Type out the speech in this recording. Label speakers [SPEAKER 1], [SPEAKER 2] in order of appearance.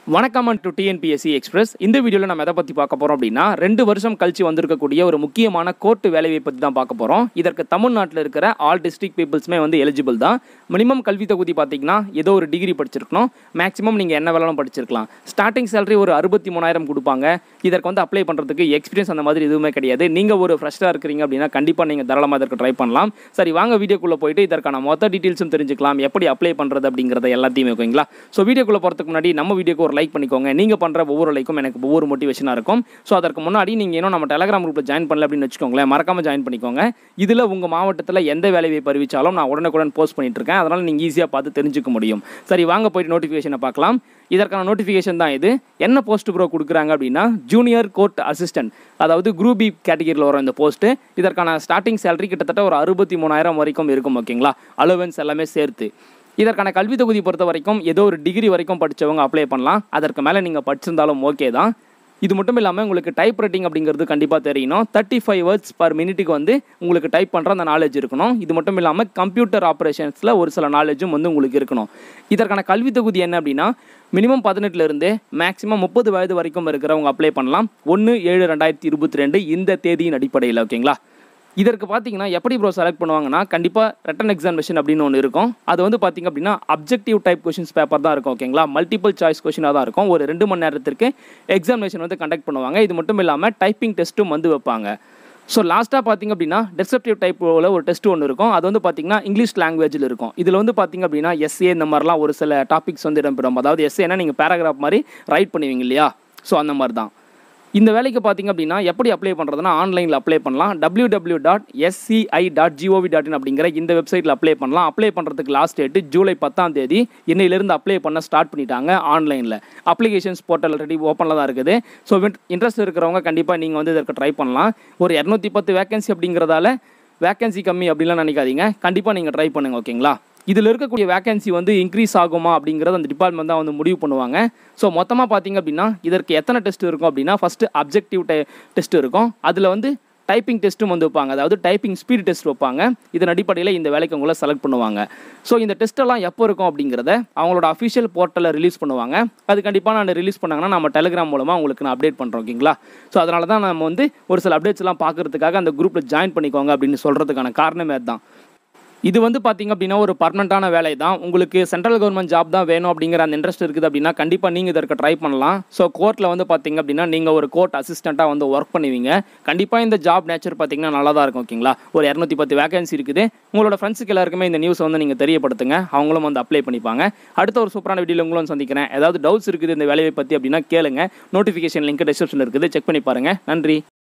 [SPEAKER 1] வணக்கம் to TNPSC express இந்த வீடியோவில் நம்ம எதை பற்றி பார்க்க போகிறோம் அப்படின்னா ரெண்டு வருஷம் கழிச்சு வந்திருக்கக்கூடிய ஒரு முக்கியமான கோர்ட்டு வேலையை பற்றி தான் பார்க்க போகிறோம் இதற்கு தமிழ்நாட்டில் இருக்கிற ஆல் டிஸ்ட்ரிக்ட் பீப்புள்ஸுமே வந்து எலிஜிபிள் தான் மினிமம் கல்வி தொகுதி பார்த்தீங்கன்னா ஏதோ ஒரு டிகிரி படிச்சிருக்கணும் மேக்ஸிமம் நீங்கள் என்ன வேணாலும் படிச்சிருக்கலாம் ஸ்டார்டிங் சேலரி ஒரு அறுபத்தி மூணாயிரம் கொடுப்பாங்க இதற்கு வந்து அப்ளை பண்ணுறதுக்கு எக்ஸ்பீரியன்ஸ் அந்த மாதிரி எதுவுமே கிடையாது நீங்கள் ஒரு ஃப்ரெஷ்ஷாக இருக்கிறீங்க அப்படின்னா கண்டிப்பாக நீங்கள் தாராளமாக இதற்கு ட்ரை பண்ணலாம் சரி வாங்க வீடியோக்குள்ளே போயிட்டு இதற்கான மொத்த டீட்டெயில்ஸும் தெரிஞ்சுக்கலாம் எப்படி அப்ளை பண்ணுறது அப்படிங்கிறத எல்லாத்தையுமே ஓகேங்களா ஸோ வீடியோக்குள்ளே போகிறதுக்கு முன்னாடி நம்ம வீடியோக்கு ஒரு லைக் பண்ணிக்கோங்க நீங்கள் பண்ணுற ஒவ்வொரு லைக்கும் எனக்கு ஒவ்வொரு மோட்டிவேஷனாக இருக்கும் ஸோ அதற்கு முன்னாடி நீங்கள் இன்னும் நம்ம டெலகிராம் குரூப்பில் ஜாயின் பண்ணல அப்படின்னு வச்சுக்கோங்களேன் மறக்காமல் ஜாயின் பண்ணிக்கோங்க இதில் உங்கள் மாவட்டத்தில் எந்த வேலையை அறிவிச்சாலும் நான் உடனுக்குடன் போஸ்ட் பண்ணிட்டு இருக்கேன் அதனால் நீங்கள் ஈஸியாக பார்த்து தெரிஞ்சுக்க முடியும் சரி வாங்க போயிட்டு நோட்டிஃபிகேஷனை பார்க்கலாம் இதற்கான நோட்டிஃபிகேஷன் தான் இது என்ன போஸ்ட் ப்ரோ கொடுக்குறாங்க அப்படின்னா ஜூனியர் கோர்ட் அசிஸ்டன்ட் அதாவது குரூப் பி கேட்டகரியில் வரும் இந்த போஸ்ட்டு இதற்கான ஸ்டார்டிங் சேலரி கிட்டத்தட்ட ஒரு அறுபத்தி மூணாயிரம் வரைக்கும் இருக்கும் ஓகேங்களா அலவன்ஸ் எல்லாமே சேர்த்து இதற்கான கல்வி தொகுதி பொறுத்த வரைக்கும் ஏதோ ஒரு டிகிரி வரைக்கும் படித்தவங்க அப்ளை பண்ணலாம் அதற்கு மேலே நீங்கள் படிச்சிருந்தாலும் ஓகே தான் இது மட்டும் இல்லாமல் உங்களுக்கு டைப் ரைட்டிங் அப்படிங்கிறது கண்டிப்பாக தெரியணும் தேர்ட்டி ஃபைவ் வேர்ட்ஸ் பர் மினிட்டுக்கு வந்து உங்களுக்கு டைப் பண்ணுற அந்த நாலேஜ் இருக்கணும் இது மட்டும் இல்லாமல் கம்ப்யூட்டர் ஆப்ரேஷன்ஸில் ஒரு சில நாலேஜும் வந்து உங்களுக்கு இருக்கணும் இதற்கான கல்வி தொகுதி என்ன அப்படின்னா மினிமம் பதினெட்டுலேருந்து மேக்ஸிமம் முப்பது வயது வரைக்கும் இருக்கிறவங்க அப்ளை பண்ணலாம் ஒன்று ஏழு ரெண்டாயிரத்தி இருபத்தி ரெண்டு இந்த தேதியின் அடிப்படையில் ஓகேங்களா இதற்கு பார்த்தீங்கன்னா எப்படி ப்ரோ செலக்ட் பண்ணுவாங்கன்னா கண்டிப்பாக ரிட்டன் எக்ஸாமினேஷன் அப்படின்னு ஒன்று இருக்கும் அது வந்து பார்த்தீங்க அப்படின்னா அப்ஜெக்டிவ் டைப் கொஷின்ஸ் பேப்பர் தான் இருக்கும் ஓகேங்களா மல்டிபிள் சாய்ஸ் கொஷினாக தான் இருக்கும் ஒரு ரெண்டு மணி நேரத்திற்கு எக்ஸாமினேஷன் வந்து கண்டக்ட் பண்ணுவாங்க இது மட்டும் இல்லாமல் டைப்பிங் டெஸ்ட்டும் வந்து வைப்பாங்க ஸோ லாஸ்ட்டாக பார்த்தீங்க அப்படின்னா டெஸ்கிரிப்டிவ் டைப்பில் ஒரு டெஸ்ட் ஒன்று இருக்கும் அது வந்து பார்த்தீங்கன்னா இங்கிலீஷ் லாங்குவேஜில் இருக்கும் இதில் வந்து பார்த்தீங்க அப்படின்னா எஸ்ஏ இந்த மாதிரிலாம் ஒரு சில டாபிக்ஸ் வந்து இடம்பெறும் அதாவது எஸ்ஏனா நீங்கள் பேராகிராஃப் மாதிரி ரைட் பண்ணுவீங்க இல்லையா ஸோ அந்த மாதிரி தான் இந்த வேலைக்கு பார்த்தீங்க அப்படின்னா எப்படி அப்ளை பண்ணுறதுனா ஆன்லைனில் அப்ளை பண்ணலாம் W W dot SCI dot GOV dot in அப்படிங்கிற இந்த வெப்சைட்டில் அப்ளை பண்ணலாம் அப்ளை பண்ணுறதுக்கு லாஸ்ட் டேட்டு ஜூலை பத்தாம் தேதி இன்னையிலேருந்து அப்ளை பண்ண ஸ்டார்ட் பண்ணிட்டாங்க ஆன்லைனில் அப்ளிகேஷன்ஸ் போர்ட்டல் ரெடி ஓப்பனில் தான் இருக்குது ஸோ இன்ட்ரெஸ்ட் இருக்கிறவங்க கண்டிப்பாக நீங்கள் வந்து இதற்கு ட்ரை பண்ணலாம் ஒரு இரநூத்தி பத்து வேகன்சி அப்படிங்கிறதால வேகன்சி கம்மி அப்படின்லாம் நினைக்காதீங்க கண்டிப்பாக நீங்கள் ட்ரை பண்ணுங்கள் ஓகேங்களா இதில் இருக்கக்கூடிய வேகன்சி வந்து இன்க்ரீஸ் ஆகுமா அப்படிங்கிறத அந்த டிபார்ட்மெண்ட் தான் வந்து முடிவு பண்ணுவாங்க ஸோ மொத்தமாக பார்த்தீங்க அப்படின்னா இதற்கு எத்தனை டெஸ்ட் இருக்கும் அப்படின்னா ஃபஸ்ட்டு அப்ஜெக்டிவ் டெ டெஸ்ட் இருக்கும் அதில் வந்து டைப்பிங் டெஸ்ட்டும் வந்து வைப்பாங்க அதாவது டைப்பிங் ஸ்பீட் டெஸ்ட் வைப்பாங்க இதன் அடிப்படையில் இந்த வேலைக்கு உங்களை செலக்ட் பண்ணுவாங்க ஸோ இந்த டெஸ்ட்டெல்லாம் எப்போ இருக்கும் அப்படிங்கிறத அவங்களோட அஃபிஷியல் போர்ட்டலில் ரிலீஸ் பண்ணுவாங்க அது கண்டிப்பாக நான் ரிலீஸ் பண்ணாங்கன்னா நம்ம டெலிகிராம் மூலமாக உங்களுக்கு நான் அப்டேட் பண்ணுறோம் ஓகேங்களா ஸோ அதனால தான் நம்ம வந்து ஒரு சில அப்டேட்ஸ் எல்லாம் பார்க்கறதுக்காக அந்த குரூப்பில் ஜாயின் பண்ணிக்கோங்க அப்படின்னு சொல்கிறதுக்கான காரணமே அதுதான் இது வந்து பார்த்தீங்க அப்படின்னா ஒரு பர்மனெண்ட்டான வேலை தான் உங்களுக்கு சென்ட்ரல் கவர்மெண்ட் ஜாப் தான் வேணும் அப்படிங்கிற அந்த இன்ட்ரெஸ்ட் இருக்குது அப்படின்னா கண்டிப்பாக நீங்கள் இதற்கு ட்ரை பண்ணலாம் ஸோ கோர்ட்டில் வந்து பார்த்தீங்க அப்படின்னா நீங்கள் ஒரு கோர்ட் அசிஸ்டண்ட்டாக வந்து ஒர்க் பண்ணுவீங்க கண்டிப்பாக இந்த ஜாப் நேச்சர் பார்த்தீங்கன்னா நல்லா தான் இருக்கும் ஓகேங்களா ஒரு இரநூத்தி பத்து வேகன்சி இருக்குது உங்களோட ஃப்ரெண்ட்ஸுக்கு எல்லாருக்குமே இந்த நியூஸை வந்து நீங்கள் தெரியப்படுத்துங்க அவங்களும் வந்து அப்ளை பண்ணிப்பாங்க அடுத்த ஒரு சூப்பரான வீடியோவில் உங்களும் சந்திக்கிறேன் ஏதாவது டவுட்ஸ் இருக்குது இந்த வேலையை பற்றி அப்படின்னா கேளுங்க நோட்டிஃபிகேஷன் லிங்க் டிஸ்கிரிப்ஷனில் இருக்குது செக் பண்ணி பாருங்கள் நன்றி